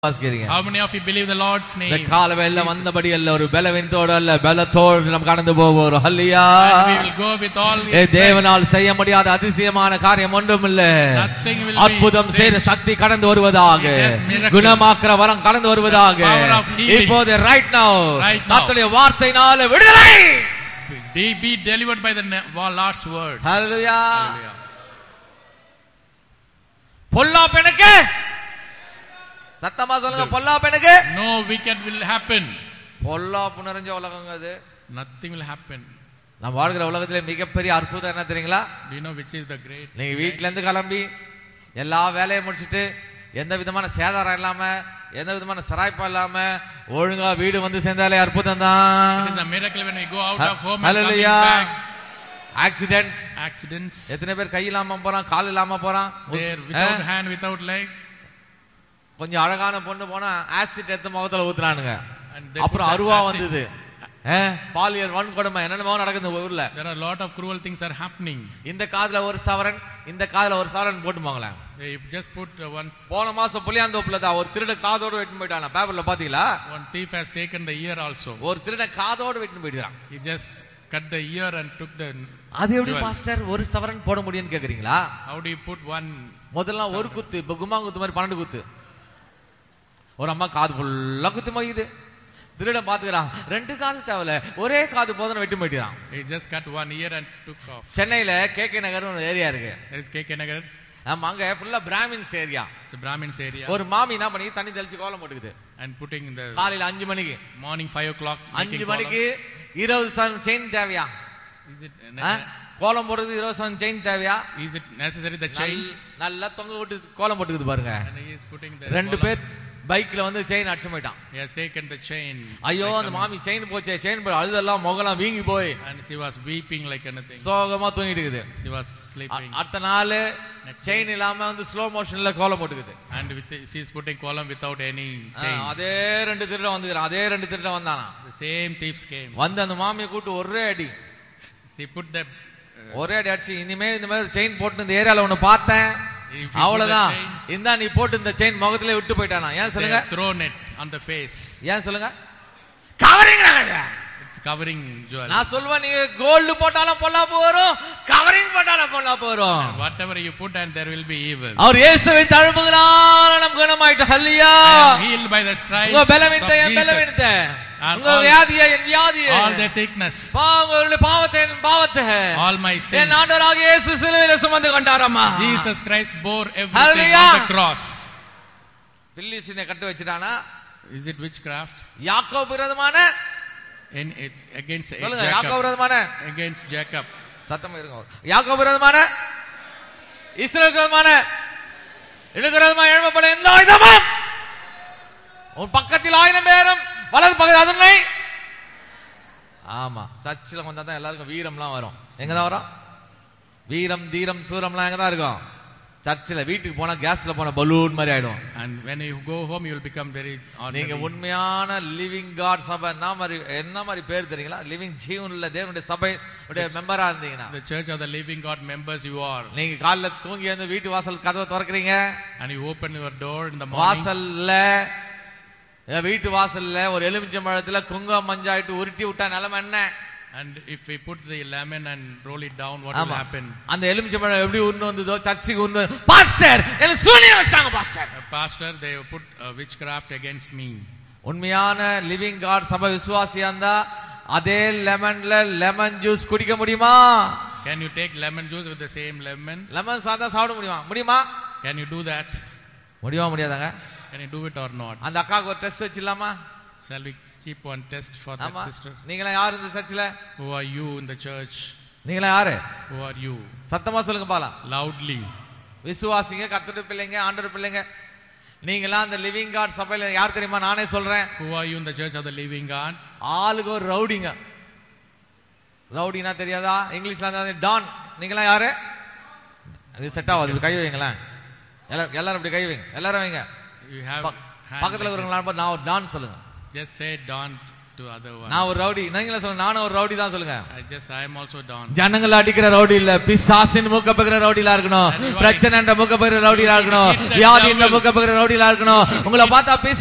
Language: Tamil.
வாசிக்கிறீங்க How many of you believe the Lord's இந்த name? காலவேல வந்தபடி அல்ல ஒரு பலவீனத்தோடு அல்ல பலத்தோடு நாம் கடந்து போவோம் ஹல்லியா And we will go with all A his தேவனால் செய்ய முடியாத அதிசயமான காரியம் ஒன்றும் இல்ல Nothing will be அற்புதம் செய்த சக்தி கடந்து வருவதாக Yes, miracle. குணமாக்குற வரம் கடந்து வருவதாக The power of healing. இப்போது ரைட் நவ Right now. கர்த்தருடைய வார்த்தையினால விடுதலை Be, be delivered by the ne- Lord's word. Hallelujah Hallelujah. பொல்லா பெணுக்கு சத்தமா சொல்லுங்க பொல்லா பெணுக்கு No wicked will happen. பொல்லாப்பு நிறைஞ்ச உலகங்க அது Nothing will happen. நான் வாழ்கிற உலகத்திலே மிகப்பெரிய அற்புதம் என்ன தெரியுங்களா Do you know which is the great? நீங்க வீட்ல இருந்து கிளம்பி எல்லா வேலையும் முடிச்சிட்டு எந்த விதமான சேதாரம் இல்லாம எந்த விதமான சிராய்ப்பா இல்லாம ஒழுங்கா வீடு வந்து சேர்ந்தாலே அற்புதம் It தான் is a miracle when we go out of home and coming ஹalleluya back. Accident Accidents. எத்தனை பேர் கை இல்லாம போறான் கால் இல்லாம போறான் There, ah? without hand, without leg. கொஞ்சம் அழகான பொண்ணு போனா ஆசிட் எடுத்து முகத்துல ஊத்துறானுங்க And they அப்புறம் put அருவா acid. வந்தது ஆ? பாலியல் வன்கொடுமை என்னென்னமோ நடக்குது இந்த ஊர்ல There are a lot of cruel things are happening. இந்த காதுல ஒரு சவரன் இந்த காதுல ஒரு சவரன் போட்டு போங்களேன் They just put uh, once போன மாசம் புளியாந்தோப்புல தான் ஒரு திருட காதோடு வெட்டின்னு போயிட்டான பேப்பர்ல பாத்தீங்களா one thief has taken the ear also. ஒரு திருட காதோடு வெட்டின்னு போயிட்டான் He just cut the ear and took the. அது எப்படி jewel. பாஸ்டர் ஒரு சவரன் போட முடியும்னு கேக்குறீங்களா How do you put one? முதல்ல ஒரு குத்து இப்ப கும்மா குத்து மாதிரி பன்னெண்டு குத்து ஒரு அம்மா காது ஃபுல்லா குத்து மகிது திருடன் பாத்துக்கிறான் ரெண்டு காது தேவையில்ல ஒரே காது போதும் வெட்டி போயிட்டான் He just cut one ear and took off. சென்னையில கே கே நகர் ஒரு ஏரியா இருக்கு There is KK Nagar. ஆமா அங்க ஃபுல்லா Brahmins area It's a Brahmins area. ஒரு மாமி என்ன பண்ணி தண்ணி தெளிச்சு கோலம் போட்டுக்குது And putting in the காலையில அஞ்சு மணிக்கு morning five o'clock. அஞ்சு making மணிக்கு இருபது சவரன் செயின் தேவையா column. Is it, ஆ? கோலம் போடுறது இருபது சவரன் செயின் தேவையா is it necessary the chain? நல்- நல்லா தொங்க விட்டு கோலம் போட்டுக்குது பாருங்க And he is putting the. ரெண்டு column. பேர் பைக்ல வந்து செயின் அடிச்சு போயிட்டான் He has taken the chain. ஐயோ like அந்த a- மாமி செயின் போச்சே செயின் போய் அழுதெல்லாம் முகலாம் வீங்கி போய் And she was weeping like anything. சோகமா தூங்கிட்டு இருக்குது She was அ- sleeping. அடுத்த நாள் Next செயின் இல்லாம வந்து ஸ்லோ மோஷன்ல கோலம் போட்டுக்குது And with she is putting column without any ah, chain. அதே ரெண்டு திருடன் வந்துக்கிறான் அதே ரெண்டு திருடன் வந்தானா The same thieves came. வந்து அந்த மாமியை கூட்டு ஒரே அடி She put the. ஒரே அடி அடிச்சு இனிமே இந்த மாதிரி செயின் போட்டு இந்த ஏரியால ஒண்ணு பார்த்தேன் If you put அவ்வளவுதான் the chain- இந்தா நீ போட்டு இந்த செயின் முகத்திலே விட்டு போயிட்டானா ஏன் They சொல்லுங்க have thrown it on the face. ஏன் சொல்லுங்க கவரிங் It's covering jewel. நான் சொல்லுவேன் நீங்க கோல்டு போட்டாலும் பொல்லாப்பு வரும் கவரிங் போட்டாலும் பொல்லாப்பு வரும் Whatever you put and there will be evil. அவர் இயேசுவை தழும்புகிறால் நம் குணமாயிட்டு ஹல்லியா I am healed by the stripes உங்க of பலவீனத்தை என் Jesus. பலவீனத்தை And உங்க all- வியாதியை என் வியாதியை All the sickness, பாவங்களுடைய பாவத்தை என் பாவத்தை all my என் sins. ஆண்டவராகிய இயேசு சிலுவையில சுமந்து கொண்டாரம்மா Jesus Christ bore everything Hallelujah. on the cross. பில்லிசினை cut வச்சிட்டானா Is it witchcraft? யாக்கோபு விரோதமான In it, against சொல்லுங்க யாக்கோபு Jacob. விரோதமான Against Jacob. சத்தமா இருங்க யாக்கோபு விரோதமான இஸ்ரேல் விரோதமான எனக்கு விரோதமா எழுப்பப்பட எந்த ஆயுதமும் உன் பக்கத்தில் ஆயிரம் பேரும் வலது பக்கத்தில் அதனை ஆமா சர்ச்சில் வந்தா தான் எல்லாருக்கும் வீரம்லாம் வரும் எங்க தான் வரும் வீரம் தீரம் சூரம்லாம் எங்க தான் இருக்கும் சர்ச்சில் வீட்டுக்கு போனா கேஸ்ல போன பலூன் மாதிரி ஆயிடும் And when you go home, you will become very நீங்க ordinary. உண்மையான லிவிங் காட் சபை என்ன மாதிரி என்ன மாதிரி பேர் தெரியுங்களா லிவிங் ஜீவன்ல தேவனுடைய சபை உடைய மெம்பரா இருந்தீங்கன்னா The church of the living God members you are. நீங்க காலைல தூங்கி வந்து வீட்டு வாசல் கதவை திறக்கிறீங்க And you open your door in the morning. வாசல்ல என் வீட்டு வாசல்ல ஒரு எலுமிச்சம்பழத்துல குங்குமம் மஞ்சாயிட்டு உருட்டி விட்டா நிலைமை என்ன And if we put the lemon and roll it down, what will ஆமா happen? அந்த எலுமிச்சம்பழம் எப்படி உருண்டு வந்ததோ சர்ச்சுக்கு உருண்டு பாஸ்டர் எனக்கு சூனியம் வச்சாங்க pastor Uh, Pastor, they put uh, witchcraft against me. உண்மையான லிவிங் காட் சபை விசுவாசியா இருந்தா அதே லெமன்ல லெமன் ஜூஸ் குடிக்க முடியுமா Can you take lemon juice with the same lemon? Lemon சாதா சாப்பிட முடியுமா முடியுமா Can you do that? முடியுமா முடியாதாங்க Can you do it or not? அந்த அக்காவுக்கு ஒரு டெஸ்ட் வச்சிடலாமா Shall we keep one test for that ஆமா sister? நீங்களா யாரு இந்த சர்ச்சில் Who are you in the church? நீங்களா யாரு Who are you? சத்தமா சொல்லுங்க பாலாம் Loudly. விசுவாசிங்க கத்துட்டு பிள்ளைங்க ஆண்டர் பிள்ளைங்க நீங்களா அந்த லிவிங் காட் சபையில யார் தெரியுமா நானே சொல்றேன் Who are you in the church of the living God? ஆளுக்கு ஒரு ரவுடிங்க ரவுடினா தெரியாதா இங்கிலீஷ்ல இருந்தா டான் நீங்களா யாரு அது செட் ஆகாது இப்படி கை வைங்களேன் எல்லாரும் எல்லாரும் இப்படி கை வைங்க எல்லாரும் வைங்க You have ப- hand பக்கத்துல like இருக்கிறவங்களா நான் ஒரு டான் சொல்லுங்க this. Just say don't to other one. நான் ஒரு ரவுடி நீங்களே சொல்லுங்க நானும் ஒரு ரவுடி தான் சொல்லுங்க I just, I am also Don. ஜனங்களை அடிக்கிற ரவுடி இல்ல பிசாசின் மூக்க பகிர ரவுடிலா இருக்கணும் That's why- பிரச்சனை என்ற மூக்க பகிர ரவுடிலா இருக்கணும் Defeat the வியாதி என்ற devil. மூக்க பகிர ரவுடிலா இருக்கணும் உங்களை பார்த்தா பிசாசு